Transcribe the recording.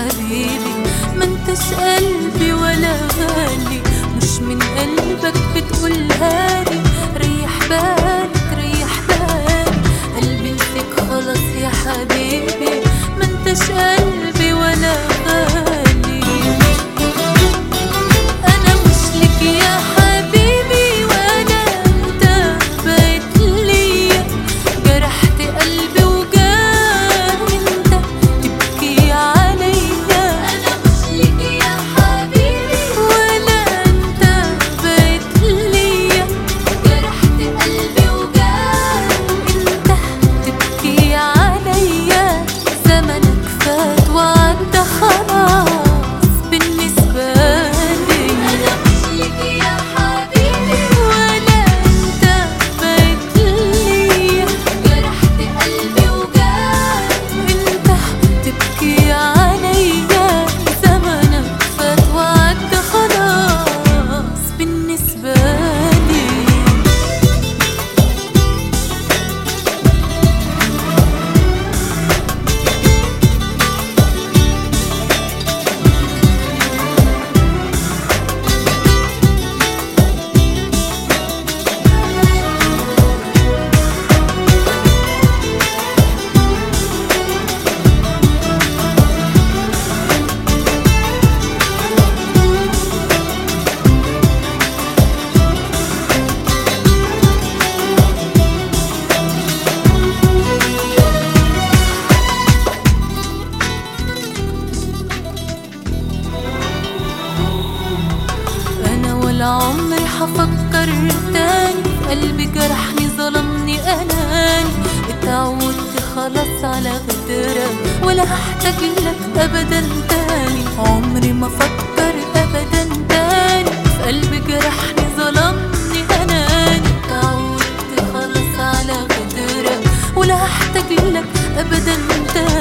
حبيبي ما انتش قلبي ولا غالي مش من قلبك بتقولها لي ريح بالك ريح بالك قلبي لك خلاص يا حبيبي ما انتش قلبي ولا غالي انا مش لك يا حبيبي وانا انت بقيت ليا جرحت قلبي وجاه انت تبكي عليا انا مش لك يا حبيبي ولا انت بقيت ليا جرحت قلبي وجاه انت تبكي عليا زمنك فات وعدى خلاص بالنسبة لي أنا مش لك يا حبيبي ولا أنت بقيت ليا جرحت قلبي وجاه أنت تبكي عليا زمنك فات وعدى خلاص بالنسبة لي انا ولا عمري حفكر تاني في قلبي جرحني ظلمني اناني اتعودت خلاص على غدرك ولا هحتاج لك ابدا تاني عمري ما افكر ابدا تاني في قلبي جرحني ظلمني اناني اتعودت خلاص على غدرك ولا هحتاج لك ابدا تاني